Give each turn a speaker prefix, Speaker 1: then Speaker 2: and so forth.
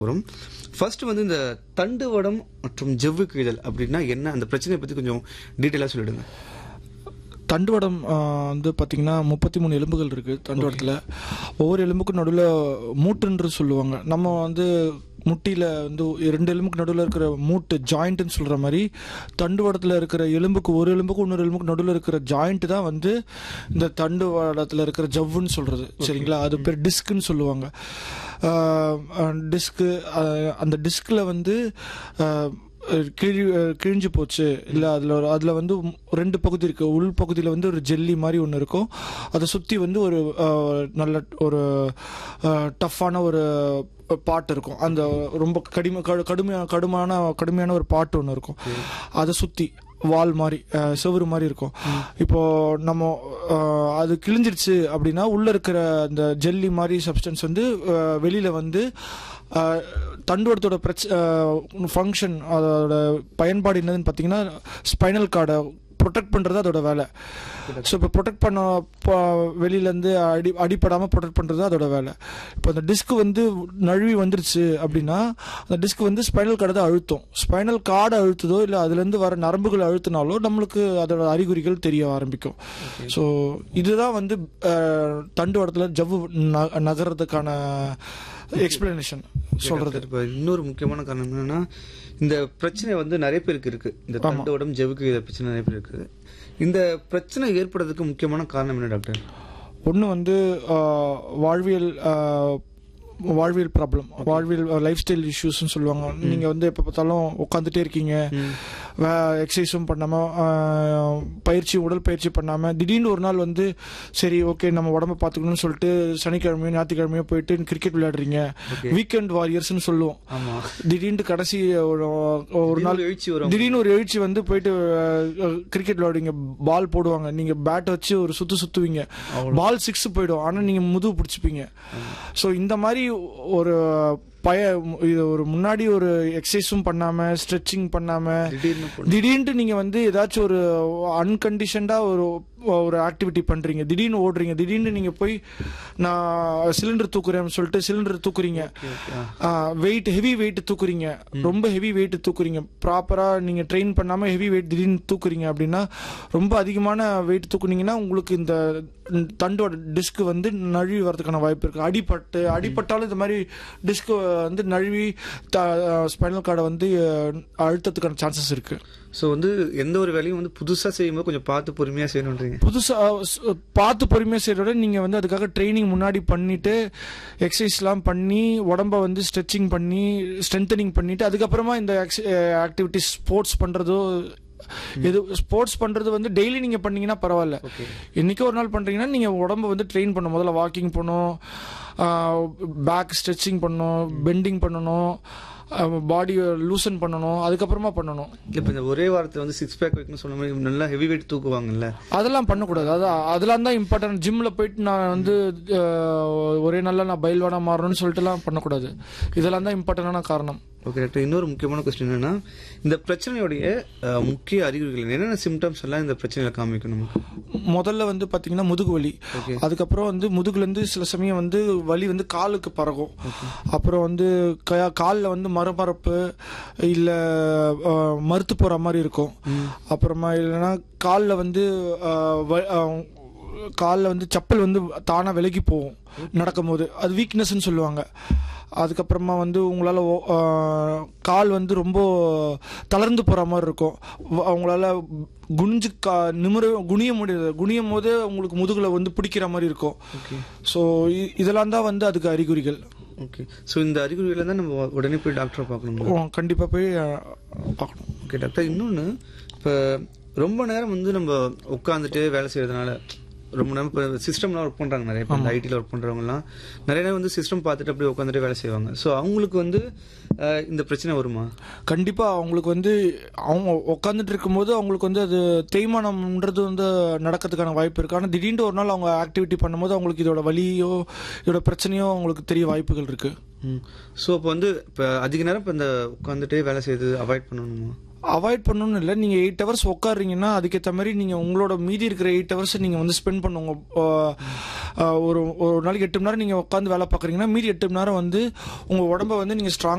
Speaker 1: வரும் ஃபர்ஸ்ட் வந்து இந்த தண்டுவடம் மற்றும் ஜவ்வு கிழிதல் அப்படின்னா என்ன அந்த பிரச்சனையை பத்தி கொஞ்சம் டீட்டெயிலாக சொல்லிடுங்க
Speaker 2: தண்டுவடம் ஆ, வந்து பார்த்தீங்கன்னா முப்பத்தி மூணு எலும்புகள் இருக்குது தண்டுவடத்தில் ஒவ்வொரு எலும்புக்கும் நடுவில் மூட்டுன்று சொல்லுவாங்க நம்ம வந்து முட்டியில் வந்து ரெண்டு எலும்புக்கு நடுவில் இருக்கிற மூட்டு ஜாயிண்ட்டுன்னு சொல்கிற மாதிரி தண்டுவடத்தில் இருக்கிற எலும்புக்கு ஒரு எலும்புக்கு இன்னொரு எலும்புக்கு நடுவில் இருக்கிற ஜாயிண்ட் தான் வந்து இந்த தண்டுவடத்தில் இருக்கிற ஜவ்வுன்னு சொல்கிறது சரிங்களா அது பேர் டிஸ்க்குன்னு சொல்லுவாங்க டிஸ்க்கு அந்த டிஸ்கில் வந்து ஆ, கிழி கிழிஞ்சு போச்சு இல்லை அதில் ஒரு அதில் வந்து ரெண்டு பகுதி இருக்குது உள் பகுதியில் வந்து ஒரு ஜெல்லி மாதிரி ஒன்று இருக்கும் அதை சுற்றி வந்து ஒரு அஹ், நல்ல ஒரு டஃப்பான ஒரு பாட்டு இருக்கும் அந்த ரொம்ப கடிம கடு- கடுமையான கடுமையான கடுமையான ஒரு பாட்டு ஒன்று இருக்கும் அதை சுற்றி வால் மாதிரி அஹ், செவுரு மாதிரி இருக்கும் இப்போ நம்ம அஹ், அது கிழிஞ்சிருச்சு அப்படின்னா உள்ள இருக்கிற அந்த ஜெல்லி மாதிரி சப்ஸ்டன்ஸ் வந்து அஹ், வெளியில வந்து அஹ், தண்டுவடத்தோட பிரச்ச ஃபங்க்ஷன் அதோட பயன்பாடு என்னதுன்னு பார்த்தீங்கன்னா ஸ்பைனல் கார்டை ப்ரொடெக்ட் பண்ணுறது அதோட வேலை ஸோ இப்போ ப்ரொடெக்ட் பண்ண ப- வெளியிலேருந்து அடி அடிப்படாமல் ப்ரொடெக்ட் பண்ணுறது அதோட வேலை இப்போ அந்த டிஸ்க் வந்து நழுவி வந்துருச்சு அப்படின்னா அந்த டிஸ்க் வந்து ஸ்பைனல் கார்டை தான் அழுத்தும் ஸ்பைனல் கார்டை அழுத்துதோ இல்லை அதுலேருந்து வர நரம்புகள் அழுத்தினாலோ நம்மளுக்கு அதோட அறிகுறிகள் தெரிய ஆரம்பிக்கும் ஸோ இதுதான் வந்து அஹ், தண்டுவடத்தில் ஜவ்வு ந- நகர்றதுக்கான எக்ஸ்பிளனேஷன் சொல்கிறது
Speaker 1: இப்போ இன்னொரு முக்கியமான காரணம் என்னன்னா இந்த பிரச்சனை வந்து நிறைய பேருக்கு இருக்கு இந்த தண்டுவடம் ஜவ்வுக்கு கிழிதல் பிரச்சனை நிறைய பேருக்கு இருக்கு இந்த பிரச்சனை ஏற்படுறதுக்கு முக்கியமான காரணம் என்ன டாக்டர்
Speaker 2: ஒன்று வந்து ஆஹ், வாழ்வியல் ஆஹ், வாழ்வியல் ப்ராப்ளம் வாழ்வியல் லைஃப் ஸ்டைல் இஷ்யூஸ்னு சொல்லுவாங்க நீங்கள் வந்து எப்போ பார்த்தாலும் உட்காந்துட்டே இருக்கீங்க எக்ஸசைஸும் பண்ணாமல் பயிற்சி உடல் பயிற்சி பண்ணாமல் திடீர்னு ஒரு நாள் வந்து சரி ஓகே நம்ம உடம்ப பார்த்துக்கணும்னு சொல்லிட்டு சனிக்கிழமையோ ஞாயிற்றுக்கிழமையோ போயிட்டு கிரிக்கெட் விளையாடுறீங்க வீக்கெண்ட் வாரியர்ஸ்னு சொல்லுவோம்
Speaker 1: ஆமா
Speaker 2: திடீர்னு கடைசி ஒரு ஒரு நாள்
Speaker 1: திடீர்னு எழுச்சி வரும்
Speaker 2: திடீர்னு ஒரு எழுச்சி வந்து போயிட்டு கிரிக்கெட் விளையாடுவீங்க பால் போடுவாங்க நீங்க பேட் வச்சு ஒரு சுத்து சுத்துவீங்க பால் சிக்ஸ் போயிடும் ஆனா நீங்க முதுகு பிடிச்சிப்பீங்க ஸோ இந்த மாதிரி ஒரு பய இது ஒரு முன்னாடி ஒரு எக்ஸசைஸும் பண்ணாம ஸ்ட்ரெச்சிங் பண்ணாம
Speaker 1: திடீர்னு
Speaker 2: திடீர்னு நீங்க வந்து ஏதாச்சும் ஒரு அன்கண்டிஷன்டா ஒரு ஒரு ஆக்டிவிட்டி பண்றீங்க திடீர்னு ஓடுறீங்க திடீர்னு நீங்க போய் நான் சிலிண்டர் தூக்குறேன்னு சொல்லிட்டு சிலிண்டர் தூக்குறீங்க வெயிட் ஹெவி வெயிட் தூக்குறீங்க ரொம்ப ஹெவி வெயிட் தூக்குறீங்க ப்ராப்பரா நீங்க ட்ரெயின் பண்ணாம ஹெவி வெயிட் திடீர்னு தூக்குறீங்க அப்படின்னா ரொம்ப அதிகமான வெயிட் தூக்குனீங்கன்னா உங்களுக்கு இந்த தண்டோட டிஸ்க் வந்து நழுவி வரதுக்கான வாய்ப்பு இருக்கு அடிபட்டு அடிபட்டாலும் இந்த மாதிரி டிஸ்க் வந்து நழுவி ஸ்பைனல் கார்டை வந்து அஹ், அழுத்தத்துக்கான சான்சஸ் இருக்கு
Speaker 1: ஸோ வந்து எந்த ஒரு வேலையும் வந்து புதுசா செய்யும்போது கொஞ்சம் பார்த்து பொறுமையா செய்யணுன்றீங்க
Speaker 2: புதுசா அஹ், ஸ்- பார்த்து பொறுமையாக செய்கிறத நீங்க வந்து அதுக்காக ட்ரைனிங் முன்னாடி பண்ணிட்டு எக்ஸசைஸ்லாம் பண்ணி உடம்ப வந்து ஸ்ட்ரெச்சிங் பண்ணி ஸ்ட்ரென்தனிங் பண்ணிட்டு அதுக்கப்புறமா இந்த ஆக்டிவிட்டிஸ் ஸ்போர்ட்ஸ் பண்றதோ எது ஸ்போர்ட்ஸ் பண்றது வந்து டெய்லி நீங்க பண்ணீங்கன்னா பரவாயில்ல
Speaker 1: ஓகே
Speaker 2: என்னைக்கோ ஒரு நாள் பண்றீங்கன்னா நீங்க உடம்ப வந்து ட்ரெயின் பண்ணணும் முதல்ல வாக்கிங் பண்ணணும் பேக் ஸ்ட்ரெச்சிங் பண்ணணும் பெண்டிங் பண்ணணும் பாடியை லூசன் பண்ணணும் அதுக்கப்புறமா பண்ணணும்
Speaker 1: இப்போ இந்த ஒரே வாரத்துல வந்து சிக்ஸ் பேக் வைக்கணும்னு சொன்ன மாதிரி நல்லா ஹெவி வெயிட் தூக்குவாங்கல்ல
Speaker 2: அதெல்லாம் பண்ணக்கூடாது அது அதெல்லாம் தான் இம்பார்ட்டன்ட் ஜிம்ல போயிட்டு நான் வந்து அஹ், ஒரே நாள்ல நான் பயில்வானா மாறணும்னு சொல்லிட்டுலாம் பண்ணக்கூடாது இதெல்லாம் தான் இம்பார்ட்டன்டான காரணம்
Speaker 1: ஓகே டாக்டர் இன்னொரு முக்கியமான கொஸ்டின் என்னன்னா இந்த பிரச்சனையுடைய அஹ், முக்கிய அறிகுறிகள் என்னென்ன சிம்டம்ஸ் எல்லாம் இந்த பிரச்சனையில காமிக்கும் நமக்கு
Speaker 2: முதல்ல வந்து பாத்தீங்கன்னா முதுகு வலி
Speaker 1: Okay.
Speaker 2: அதுக்கப்புறம் வந்து முதுகுல இருந்து சில சமயம் வந்து வலி வந்து காலுக்கு பறக்கும் அப்புறம் வந்து க- கால்ல வந்து மரமரப்பு இல்ல அஹ், மறுத்து போற மாதிரி இருக்கும் அப்புறமா இல்லைன்னா கால்ல வந்து அஹ், வ- அஹ், கால்ல வந்து செப்பல் வந்து தானா விலகி போகும் நடக்கும்போது அது வீக்னஸ்ன்னு சொல்லுவாங்க அதுக்கப்புறமா வந்து உங்களால் கால் வந்து ரொம்ப தளர்ந்து போகிற மாதிரி இருக்கும் வ- உங்களால் குனிஞ்சு கா நிமிர குனிய முடியாது குனியும் போது உங்களுக்கு முதுகில் வந்து பிடிக்கிற மாதிரி இருக்கும்
Speaker 1: ஓகே
Speaker 2: ஸோ இதெல்லாம் தான் வந்து அதுக்கு அறிகுறிகள்
Speaker 1: ஓகே ஸோ இந்த அறிகுறிகளை தான் நம்ம உடனே போய் டாக்டரை பார்க்கணும்
Speaker 2: கண்டிப்பாக போய் அஹ், பார்க்கணும்
Speaker 1: ஓகே டாக்டர் இன்னொன்று இப்போ ரொம்ப நேரம் வந்து நம்ம உட்காந்துட்டு வேலை செய்யறதுனால ரொம்ப நேரம் இப்போ சிஸ்டம்லாம் ஒர்க் பண்ணுறாங்க நிறைய பேர் ஐடியில் ஒர்க் பண்ணுறவங்கலாம் நிறைய நேரம் வந்து சிஸ்டம் பார்த்துட்டு அப்படியே உட்காந்துட்டு வேலை செய்வாங்க ஸோ அவங்களுக்கு வந்து அஹ், இந்த பிரச்சனை வருமா
Speaker 2: கண்டிப்பாக அவங்களுக்கு வந்து அவங்க உட்காந்துட்டு இருக்கும்போது அவங்களுக்கு வந்து அது தேய்மானம்ன்றது வந்து நடக்கிறதுக்கான வாய்ப்பு இருக்குது ஆனால் திடீர்னு ஒரு நாள் அவங்க ஆக்டிவிட்டி பண்ணும்போது அவங்களுக்கு இதோட வலியோ இதோட பிரச்சனையோ அவங்களுக்கு தெரிய வாய்ப்புகள் இருக்குது
Speaker 1: ஸோ இப்போ வந்து இப்போ அதிக நேரம் இப்போ இந்த உட்காந்துட்டே வேலை செய்யறது அவாய்ட் பண்ணணுமா
Speaker 2: அவாய்ட் பண்ணணும்னு இல்லை நீங்கள் எயிட் ஹவர்ஸ் உட்காடுறீங்கன்னா அதுக்கேற்ற மாதிரி நீங்கள் உங்களோட மீதி இருக்கிற எயிட் ஹவர்ஸ் நீங்கள் வந்து ஸ்பெண்ட் பண்ணுங்க ஆஹ், ஆஹ், ஒரு ஒரு நாளைக்கு எட்டு மணி நேரம் நீங்கள் உட்காந்து வேலை பார்க்குறீங்கன்னா மீதி எட்டு மணி நேரம் வந்து உங்கள் உடம்ப வந்து நீங்கள் ஸ்ட்ராங்